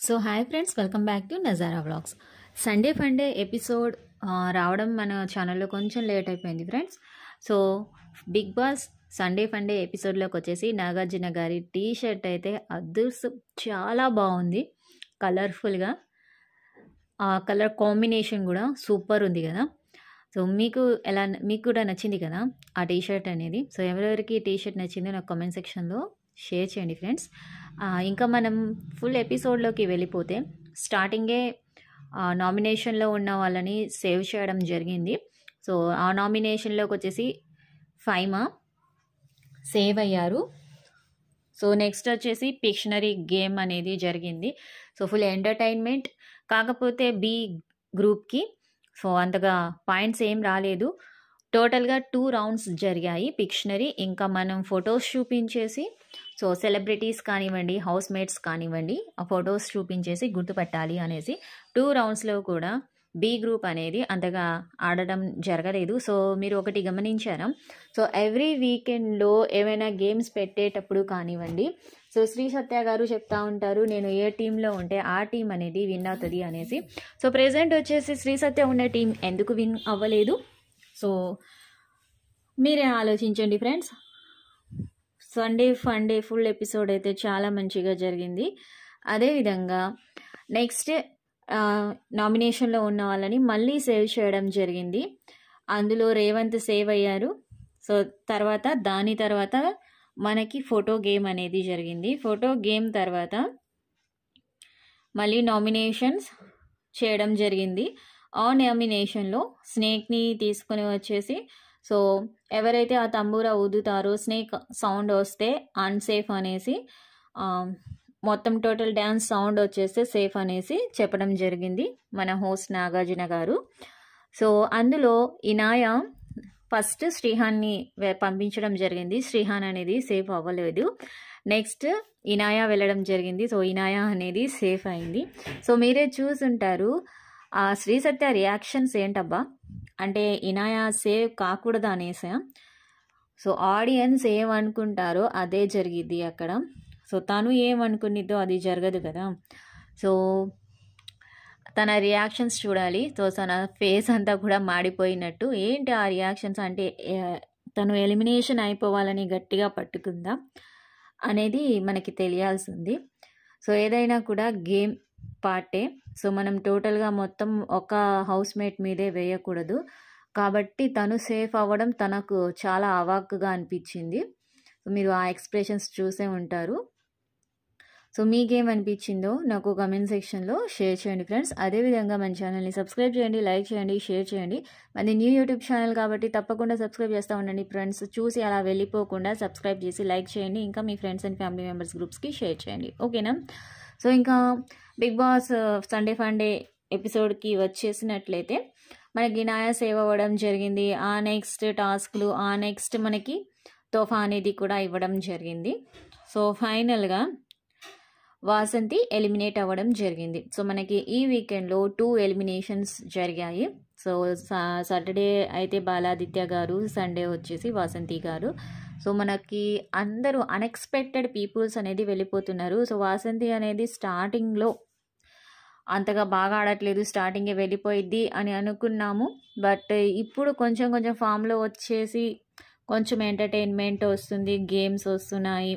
so hi friends welcome back to Nazara vlogs Sunday Funday episode రావడం మన ఛానల్లో కొంచెం లేట్ అయిపోయింది friends so Bigg Boss Sunday Funday ఎపిసోడ్లోకి వచ్చేసి నాగార్జున గారి టీ షర్ట్ అయితే అదృస్ చాలా బాగుంది కలర్ఫుల్గా ఆ కలర్ కాంబినేషన్ కూడా సూపర్ ఉంది కదా సో మీకు ఎలా మీకు కూడా నచ్చింది కదా ఆ టీ షర్ట్ అనేది సో ఎవరెవరికి టీ షర్ట్ నచ్చిందో నాకు కామెంట్ సెక్షన్లో షేర్ చేయండి ఫ్రెండ్స్ ఇంకా మనం ఫుల్ ఎపిసోడ్లోకి వెళ్ళిపోతే స్టార్టింగే నామినేషన్లో ఉన్న వాళ్ళని సేవ్ చేయడం జరిగింది సో ఆ నామినేషన్లోకి వచ్చేసి ఫైమా సేవ్ అయ్యారు సో నెక్స్ట్ వచ్చేసి పిక్షనరీ గేమ్ అనేది జరిగింది సో ఫుల్ ఎంటర్టైన్మెంట్ కాకపోతే బి గ్రూప్కి సో అంతగా పాయింట్స్ ఏం రాలేదు టోటల్గా టూ రౌండ్స్ జరిగాయి పిక్షనరీ ఇంకా మనం ఫొటోస్ చూపించేసి సో సెలబ్రిటీస్ కానివ్వండి హౌస్ మేట్స్ కానివ్వండి ఆ ఫొటోస్ చూపించేసి గుర్తుపట్టాలి అనేసి టూ రౌండ్స్లో కూడా బి గ్రూప్ అనేది అంతగా ఆడడం జరగలేదు సో మీరు ఒకటి గమనించారా సో ఎవ్రీ వీకెండ్లో ఏమైనా గేమ్స్ పెట్టేటప్పుడు కానివ్వండి సో శ్రీ సత్య గారు చెప్తా ఉంటారు నేను ఏ టీంలో ఉంటే ఆ టీం అనేది విన్ అవుతుంది అనేసి సో ప్రెసెంట్ వచ్చేసి శ్రీ సత్య ఉన్న టీం ఎందుకు విన్ అవ్వలేదు సో మీరే ఆలోచించండి friends Sunday Funday full episode అయితే చాలా మంచిగా జరిగింది అదేవిధంగా నెక్స్ట్ నామినేషన్లో ఉన్న వాళ్ళని మళ్ళీ సేవ్ చేయడం జరిగింది అందులో రేవంత్ సేవ్ అయ్యారు సో తర్వాత దాని తర్వాత మనకి ఫోటో గేమ్ అనేది జరిగింది ఫోటో గేమ్ తర్వాత మళ్ళీ నామినేషన్స్ చేయడం జరిగింది ఆ నామినేషన్లో స్నేక్ని తీసుకొని వచ్చేసి సో ఎవరైతే ఆ తంబూర ఊదుతారో స్నేక్ సౌండ్ వస్తే అన్సేఫ్ అనేసి మొత్తం టోటల్ డ్యాన్స్ సౌండ్ వచ్చేస్తే సేఫ్ అనేసి చెప్పడం జరిగింది మన హోస్ట్ నాగార్జున గారు సో అందులో ఇనాయ ఫస్ట్ శ్రీహాన్ని పంపించడం జరిగింది శ్రీహాన్ అనేది సేఫ్ అవ్వలేదు నెక్స్ట్ ఇనాయ వెళ్ళడం జరిగింది సో ఇనాయ అనేది సేఫ్ అయింది సో మీరే చూసుంటారు ఆ శ్రీ సత్య రియాక్షన్స్ ఏంటబ్బా అంటే ఇనాయ సేవ్ కాకూడదు అనేసా సో ఆడియన్స్ ఏమనుకుంటారో అదే జరిగిద్ది అక్కడ సో తను ఏమనుకునిద్దో అది జరగదు కదా సో తన రియాక్షన్స్ చూడాలి సో తన ఫేస్ అంతా కూడా మాడిపోయినట్టు ఏంటి ఆ రియాక్షన్స్ అంటే తను ఎలిమినేషన్ అయిపోవాలని గట్టిగా పట్టుకుందా అనేది మనకి తెలియాల్సింది సో ఏదైనా కూడా గేమ్ పార్టే సో మనం టోటల్గా మొత్తం ఒక హౌస్ మేట్ మీదే వేయకూడదు కాబట్టి తను సేఫ్ అవ్వడం తనకు చాలా అవాక్గా అనిపించింది మీరు ఆ ఎక్స్ప్రెషన్స్ చూసే ఉంటారు సో మీకేమనిపించిందో నాకు కమెంట్ సెక్షన్లో షేర్ చేయండి ఫ్రెండ్స్ అదేవిధంగా మన ఛానల్ని సబ్స్క్రైబ్ చేయండి లైక్ చేయండి షేర్ చేయండి అది న్యూ యూట్యూబ్ ఛానల్ కాబట్టి తప్పకుండా సబ్స్క్రైబ్ చేస్తూ ఉండండి ఫ్రెండ్స్ చూసి అలా వెళ్ళిపోకుండా సబ్స్క్రైబ్ చేసి లైక్ చేయండి ఇంకా మీ ఫ్రెండ్స్ అండ్ ఫ్యామిలీ మెంబర్స్ గ్రూప్స్కి షేర్ చేయండి ఓకేనా సో ఇంకా బిగ్ బాస్ సండే ఫండే ఎపిసోడ్కి వచ్చేసినట్లయితే మనకి నాయ సేవ్ అవ్వడం జరిగింది ఆ నెక్స్ట్ టాస్క్లు ఆ నెక్స్ట్ మనకి తోఫా అనేది కూడా ఇవ్వడం జరిగింది సో ఫైనల్గా వాసంతి ఎలిమినేట్ అవ్వడం జరిగింది సో మనకి ఈ వీకెండ్లో టూ ఎలిమినేషన్స్ జరిగాయి సో సాటర్డే అయితే బాలాదిత్య గారు సండే వచ్చేసి వాసంతి గారు సో మనకి అందరూ అన్ఎక్స్పెక్టెడ్ పీపుల్స్ అనేది వెళ్ళిపోతున్నారు సో వాసంతి అనేది స్టార్టింగ్లో అంతగా బాగా ఆడట్లేదు స్టార్టింగే వెళ్ళిపోయిద్ది అని అనుకున్నాము బట్ ఇప్పుడు కొంచెం కొంచెం ఫామ్లో వచ్చేసి కొంచెం ఎంటర్టైన్మెంట్ వస్తుంది గేమ్స్ వస్తున్నాయి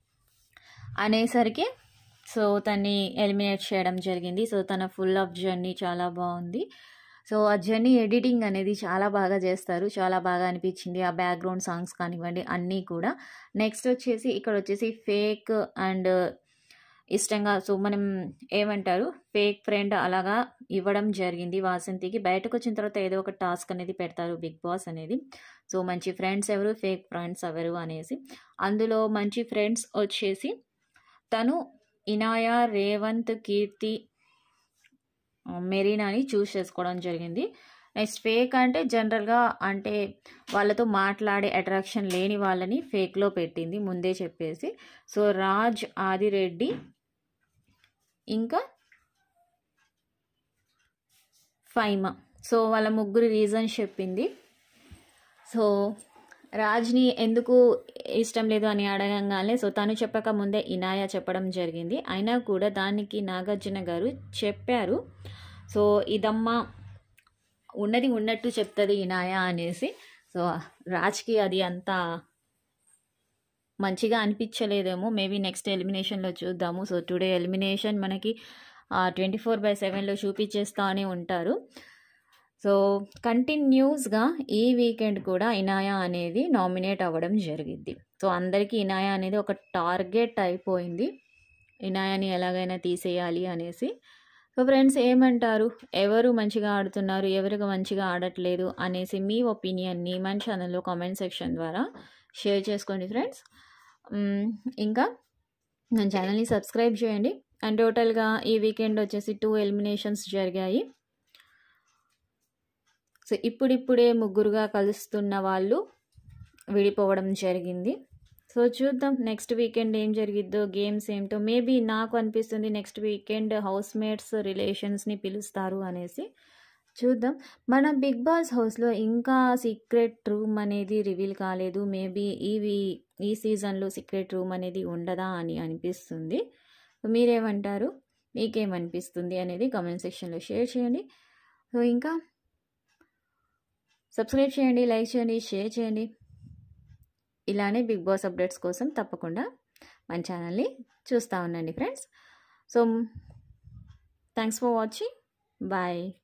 అనేసరికి సో తన్ని ఎలిమినేట్ చేయడం జరిగింది సో తన ఫుల్ ఆఫ్ జర్నీ చాలా బాగుంది సో ఆ జర్నీ ఎడిటింగ్ అనేది చాలా బాగా చేస్తారు చాలా బాగా అనిపించింది ఆ బ్యాక్గ్రౌండ్ సాంగ్స్ కానివ్వండి అన్నీ కూడా నెక్స్ట్ వచ్చేసి ఇక్కడ వచ్చేసి ఫేక్ అండ్ ఇష్టంగా సో మనం ఏమంటారు ఫేక్ ఫ్రెండ్ అలాగా ఇవ్వడం జరిగింది వాసంతికి బయటకు వచ్చిన తర్వాత ఏదో ఒక టాస్క్ అనేది పెడతారు బిగ్ బాస్ అనేది సో మంచి ఫ్రెండ్స్ ఎవరు ఫేక్ ఫ్రెండ్స్ ఎవరు అనేసి అందులో మంచి ఫ్రెండ్స్ వచ్చేసి తను ఇనాయ రేవంత్ కీర్తి మెరీనాని చూస్ చేసుకోవడం జరిగింది నెక్స్ట్ ఫేక్ అంటే జనరల్గా అంటే వాళ్ళతో మాట్లాడే అట్రాక్షన్ లేని వాళ్ళని ఫేక్లో పెట్టింది ముందే చెప్పేసి సో రాజ్ ఆదిరెడ్డి ఇంకా ఫైమా సో వాళ్ళ ముగ్గురు రీజన్స్ చెప్పింది సో రాజ్ని ఎందుకు ఇష్టం లేదు అని అడగంగానే సో తను చెప్పక ముందే ఇనాయ చెప్పడం జరిగింది అయినా కూడా దానికి నాగార్జున గారు చెప్పారు సో ఇదమ్మా ఉన్నది ఉన్నట్టు చెప్తుంది ఇనాయ అనేసి సో రాజ్కి అది అంత మంచిగా అనిపించలేదేమో మేబీ నెక్స్ట్ ఎలిమినేషన్లో చూద్దాము సో టుడే ఎలిమినేషన్ మనకి ట్వంటీ ఫోర్ బై సెవెన్లో చూపించేస్తానే ఉంటారు సో కంటిన్యూస్గా ఈ వీకెండ్ కూడా ఇనాయా అనేది నామినేట్ అవ్వడం జరిగిద్ది సో అందరికీ ఇనాయా అనేది ఒక టార్గెట్ అయిపోయింది ఇనాయాని ఎలాగైనా తీసేయాలి అనేసి సో ఫ్రెండ్స్ ఏమంటారు ఎవరు మంచిగా ఆడుతున్నారు ఎవరికి మంచిగా ఆడట్లేదు అనేసి మీ ఒపీనియన్ని మన ఛానల్లో కామెంట్ సెక్షన్ ద్వారా షేర్ చేసుకోండి ఫ్రెండ్స్ మ్, ఇంకా మన ఛానల్ని సబ్స్క్రైబ్ చేయండి అండ్ టోటల్గా ఈ వీకెండ్ వచ్చేసి టూ ఎలిమినేషన్స్ జరిగాయి సో ఇప్పుడిప్పుడే ముగ్గురుగా కలుస్తున్న వాళ్ళు విడిపోవడం జరిగింది సో చూద్దాం నెక్స్ట్ వీకెండ్ ఏం జరిగిద్దో గేమ్స్ ఏమిటో మేబీ నాకు అనిపిస్తుంది నెక్స్ట్ వీకెండ్ హౌస్ మేట్స్ రిలేషన్స్ని పిలుస్తారు అనేసి చూద్దాం మన బిగ్ బాస్ హౌస్లో ఇంకా సీక్రెట్ రూమ్ అనేది రివీల్ కాలేదు మేబీ ఈ ఈ సీజన్లో సీక్రెట్ రూమ్ అనేది ఉండదా అని అనిపిస్తుంది మీరేమంటారు మీకేమనిపిస్తుంది అనేది కామెంట్ సెక్షన్లో షేర్ చేయండి సో ఇంకా సబ్స్క్రైబ్ చేయండి లైక్ చేయండి షేర్ చేయండి ఇలానే బిగ్ బాస్ అప్డేట్స్ కోసం తప్పకుండా మన ఛానల్ని చూస్తూ ఉండండి friends so thanks for watching bye